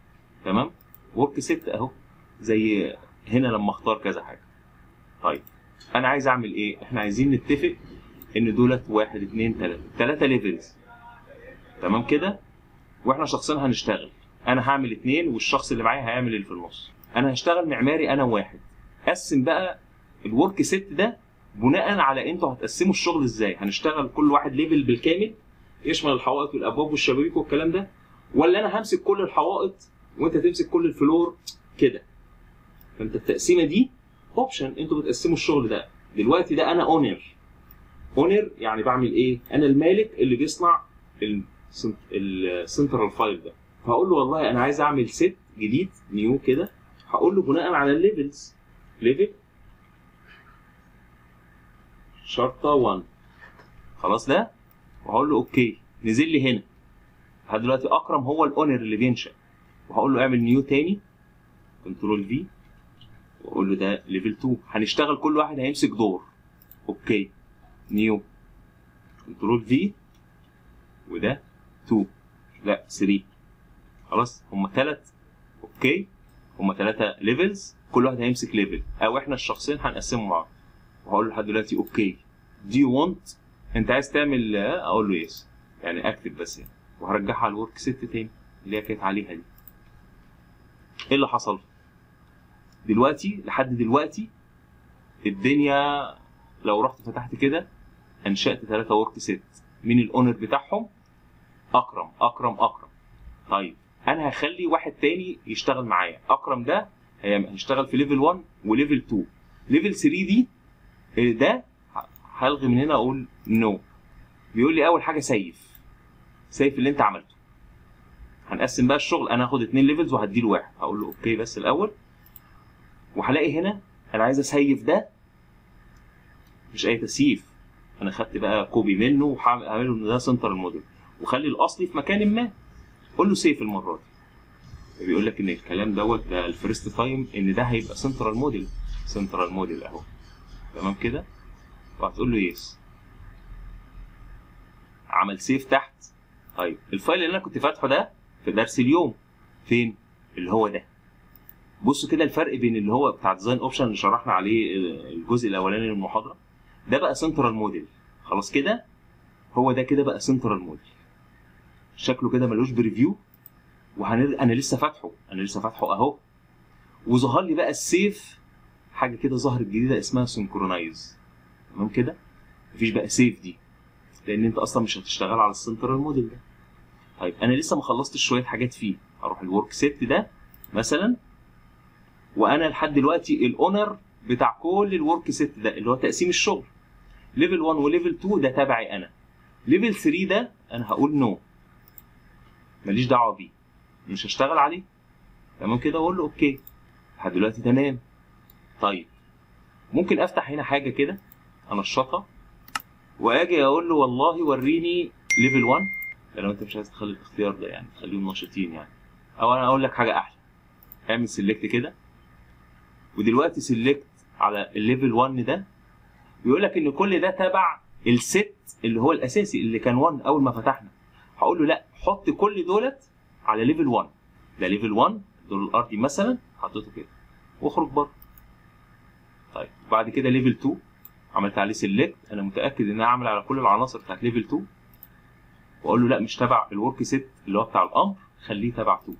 تمام ورك ست اهو زي هنا لما اختار كذا حاجه طيب انا عايز اعمل ايه احنا عايزين نتفق ان دولت واحد اتنين تلاته تلاته ليفلز تمام كده واحنا شخصين هنشتغل انا هعمل اتنين والشخص اللي معايا هيعمل اللي في النص انا هشتغل معماري انا وواحد قسم بقى الورك ست ده بناء على انتوا هتقسموا الشغل ازاي هنشتغل كل واحد ليفل بالكامل يشمل الحوائط والابواب والشبابيك والكلام ده ولا انا همسك كل الحوائط وانت تمسك كل الفلور كده فانت التقسيمه دي اوبشن انتوا بتقسموا الشغل ده دلوقتي ده انا اونر اونر يعني بعمل ايه انا المالك اللي بيصنع السنترال فايل ده فهقول له والله انا عايز اعمل ست جديد نيو كده هقول له بناء على الليفلز ليفل شرطه 1 خلاص ده وهقول له اوكي نزل لي هنا لحد دلوقتي اكرم هو الاونر اللي بينشا وهقول له اعمل نيو تاني كنترول في واقول له ده ليفل 2 هنشتغل كل واحد هيمسك دور اوكي نيو كنترول في وده 2 لا 3 خلاص هم ثلاث اوكي هم ثلاثه ليفلز كل واحد هيمسك ليفل او احنا الشخصين هنقسمهم مع بعض وهقول له لحد دلوقتي اوكي دي يو وونت انت عايز تعمل اقول له يس يعني اكتب بس يعني وهرجعها على الورك ست تاني اللي هي كانت عليها دي ايه اللي حصل دلوقتي لحد دلوقتي الدنيا لو رحت فتحت كده انشات ثلاثة ورك ست مين الاونر بتاعهم اكرم اكرم اكرم طيب انا هخلي واحد تاني يشتغل معايا اكرم ده هيشتغل في ليفل 1 وليفل 2 ليفل 3 دي ده هلغي من هنا اقول نو no. بيقول لي اول حاجه سيف سيف اللي انت عملته هنقسم بقى الشغل انا هاخد اتنين ليفلز وهديله واحد هقول له اوكي بس الاول وهلاقي هنا انا عايز اسيف ده مش اي تسييف انا خدت بقى كوبي منه وهعمله ان ده سنتر الموديل وخلي الاصلي في مكان ما قول له سيف المره دي بيقول لك ان الكلام دوت ده الفيرست تايم ان ده هيبقى سنترال موديل سنترال موديل اهو تمام كده وهتقول له يس عمل سيف تحت طيب الفايل اللي انا كنت فاتحه ده في درس اليوم فين اللي هو ده بصوا كده الفرق بين اللي هو بتاع ديزاين اوبشن اللي شرحنا عليه الجزء الاولاني من المحاضره ده بقى سنترال موديل خلاص كده هو ده كده بقى سنترال موديل شكله كده ملوش بريفيو وهنر... انا لسه فاتحه انا لسه فاتحه اهو وظهر لي بقى السيف حاجه كده ظهرت جديده اسمها سنكرونايز تمام كده مفيش بقى سيف دي لان انت اصلا مش هتشتغل على السنترال موديل ده طيب انا لسه ما خلصتش شويه حاجات فيه اروح الورك سيت ده مثلا وانا لحد دلوقتي الاونر بتاع كل الورك سيت ده اللي هو تقسيم الشغل ليفل 1 وليفل 2 ده تبعي انا ليفل 3 ده انا هقول نو ماليش دعوه بيه مش هشتغل عليه تمام كده اقول له اوكي لحد دلوقتي تمام طيب ممكن افتح هنا حاجه كده انشطها واجي اقول له والله وريني ليفل 1 لو انت مش عايز تخلي الاختيار ده يعني تخليهم نشيطين يعني او انا اقول لك حاجه احلى اعمل سيلكت كده ودلوقتي سيلكت على الليفل 1 ده بيقول لك ان كل ده تبع الست اللي هو الاساسي اللي كان 1 اول ما فتحنا هقول له لا حط كل دولت على ليفل 1 ده ليفل 1 دول الارضي مثلا حطيته كده واخرج بره طيب بعد كده ليفل 2 عملت عليه سيلكت انا متاكد ان انا عامل على كل العناصر بتاعت ليفل 2 واقول له لا مش تبع الورك سيت اللي هو بتاع الامر خليه تبع 2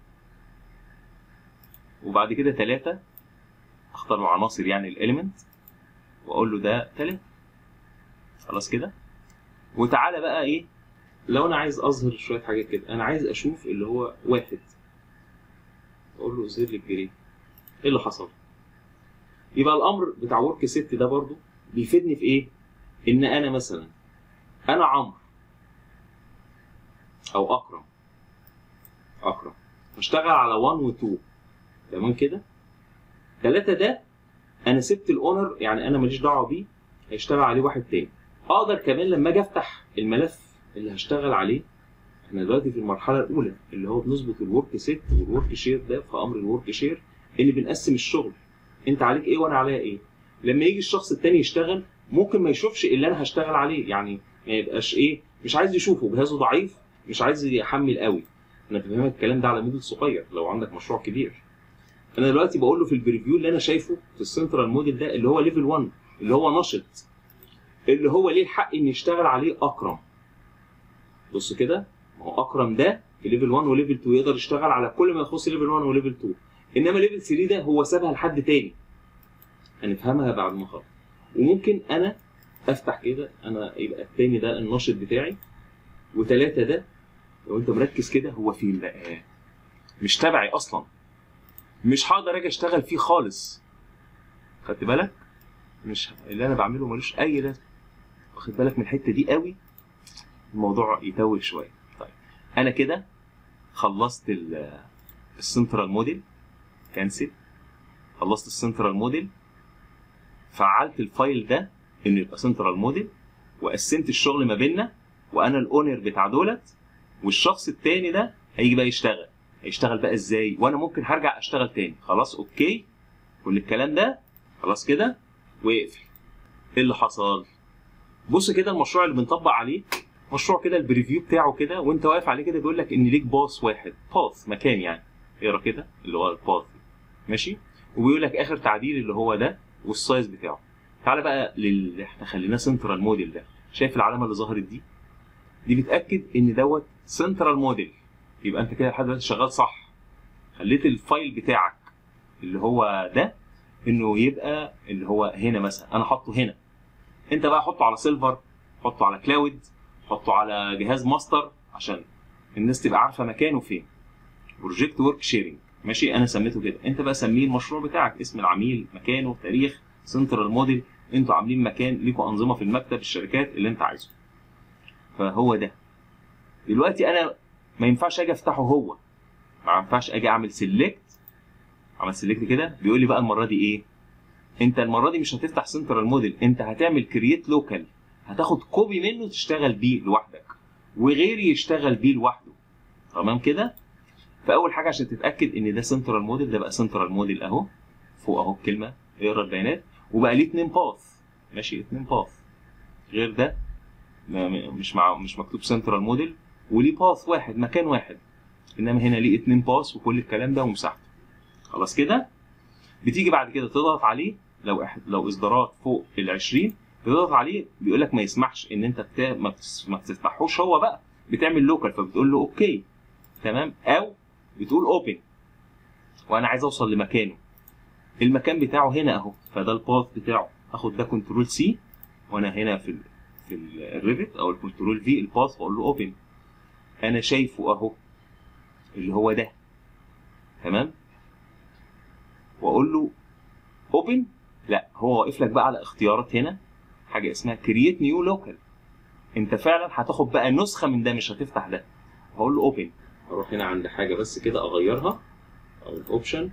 وبعد كده 3 اختار العناصر يعني الاليمنت واقول له ده 3 خلاص كده وتعالى بقى ايه لو انا عايز اظهر شويه حاجات كده انا عايز اشوف اللي هو واحد اقول له اظهر لي الجري ايه اللي حصل يبقى الامر بتاع ورك ست ده برضو بيفيدني في ايه ان انا مثلا انا عمرو او اكرم اكرم هشتغل على 1 و 2 تمام كده ثلاثة ده انا سبت الاونر يعني انا ماليش دعوه بيه هيشتغل عليه واحد تاني اقدر كمان لما اجي افتح الملف اللي هشتغل عليه احنا دلوقتي في المرحله الاولى اللي هو بنظبط الورك سيت والورك شير ده في امر الورك شير اللي بنقسم الشغل انت عليك ايه وانا عليا ايه لما يجي الشخص التاني يشتغل ممكن ما يشوفش اللي انا هشتغل عليه يعني ما يبقاش ايه مش عايز يشوفه جهازه ضعيف مش عايز يحمل قوي انا بفهمك الكلام ده على مدى صغير لو عندك مشروع كبير انا دلوقتي بقول له في البريفيو اللي انا شايفه في السنترال موديل ده اللي هو ليفل 1 اللي هو نشط اللي هو ليه الحق ان يشتغل عليه اكرم بص كده ما هو اكرم ده في ليفل 1 وليفل 2 يقدر يشتغل على كل ما يخص ليفل 1 وليفل 2 انما ليفل 3 ده هو سابها لحد تاني هنفهمها بعد ما اخلص وممكن انا افتح كده انا يبقى التاني ده الناشط بتاعي وثلاثه ده لو انت مركز كده هو فين بقى مش تبعي اصلا مش هقدر اجي اشتغل فيه خالص خدت بالك مش اللي انا بعمله ملوش اي لازمه واخد بالك من الحته دي قوي الموضوع يتوه شويه طيب انا كده خلصت ال- السنترال موديل كانسل خلصت السنترال موديل فعلت الفايل ده انه يبقى سنترال موديل وقسمت الشغل ما بيننا وانا الاونر بتاع دولت والشخص التاني ده هيجي بقى يشتغل هيشتغل بقى ازاي وانا ممكن هرجع اشتغل تاني خلاص اوكي كل الكلام ده خلاص كده واقفل ايه اللي حصل بص كده المشروع اللي بنطبق عليه مشروع كده البريفيو بتاعه كده وانت واقف عليه كده بيقول لك ان ليك باص واحد باث مكان يعني اقرا كده اللي هو الباث ماشي وبيقول لك اخر تعديل اللي هو ده والسايز بتاعه تعالى بقى للي احنا خليناه سنترال موديل ده شايف العلامه اللي ظهرت دي دي بتاكد ان دوت سنترال موديل يبقى انت كده لحد دلوقتي شغال صح خليت الفايل بتاعك اللي هو ده انه يبقى اللي هو هنا مثلا انا حاطه هنا انت بقى حطه على سيلفر حطه على كلاود حطه على جهاز ماستر عشان الناس تبقى عارفه مكانه فين بروجكت ورك شيرنج ماشي انا سميته كده انت بقى سميه المشروع بتاعك اسم العميل مكانه تاريخ سنترال موديل انتوا عاملين مكان ليكوا انظمه في المكتب الشركات اللي انت عايزه فهو ده دلوقتي انا ما ينفعش اجي افتحه هو ما ينفعش اجي اعمل سيلكت عمل سيلكت كده بيقول لي بقى المره دي ايه انت المره دي مش هتفتح سنترال موديل انت هتعمل كرييت لوكال هتاخد كوبي منه تشتغل بيه لوحدك وغيري يشتغل بيه لوحده تمام كده فاول حاجه عشان تتاكد ان ده سنترال موديل ده بقى سنترال موديل اهو فوق اهو الكلمه اقرا البيانات وبقى ليه اتنين باث ماشي اتنين باث غير ده ما- م- مش مع مش مكتوب سنترال موديل وليه باث واحد مكان واحد انما هنا ليه اتنين باث وكل الكلام ده ومساحته خلاص كده بتيجي بعد كده تضغط عليه لو إح- لو اصدارات فوق ال 20 بتضغط عليه بيقول لك ما يسمحش ان انت بتا... ما, بتس... ما تفتحوش هو بقى بتعمل لوكال فبتقول له اوكي تمام او بتقول اوبن وانا عايز اوصل لمكانه المكان بتاعه هنا اهو فده الباث بتاعه اخد ده كنترول سي وانا هنا في ال في الريفت او الكنترول في الباث واقول له اوبن انا شايفه اهو اللي هو ده تمام واقول له اوبن لا هو واقف لك بقى على اختيارات هنا حاجه اسمها كرييت نيو لوكال انت فعلا هتاخد بقى نسخه من ده مش هتفتح ده هقول له اوبن اروح هنا عند حاجه بس كده اغيرها او الاوبشن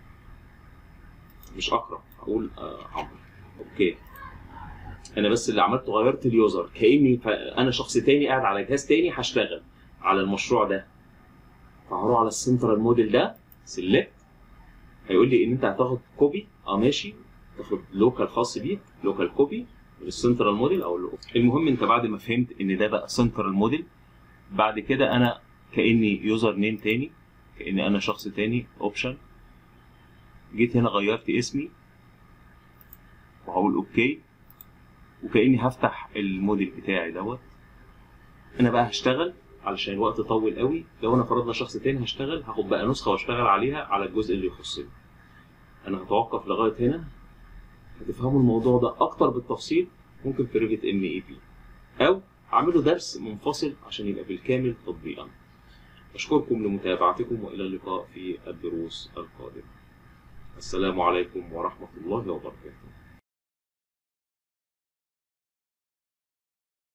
مش اقرا اقول آه عمرو اوكي انا بس اللي عملته غيرت اليوزر كاني ف- انا شخص تاني قاعد على جهاز تاني هشتغل على المشروع ده فهروح على السنترال موديل ده سيلكت هيقول لي ان انت هتاخد كوبي اه ماشي تاخد لوكال خاص بيك لوكال كوبي للسنترال موديل او ال- المهم انت بعد ما فهمت ان ده بقى سنترال موديل بعد كده انا كاني يوزر نيم تاني كاني انا شخص تاني اوبشن جيت هنا غيرت اسمي وهقول اوكي وكاني هفتح الموديل بتاعي دوت انا بقى هشتغل علشان الوقت طول قوي لو انا فرضنا شخص تاني هشتغل هاخد بقى نسخه واشتغل عليها على الجزء اللي يخصني انا هتوقف لغايه هنا هتفهموا الموضوع ده اكتر بالتفصيل ممكن في ريفت ام اي بي او اعمله درس منفصل عشان يبقى بالكامل تطبيقا اشكركم لمتابعتكم والى اللقاء في الدروس القادمه السلام عليكم ورحمه الله وبركاته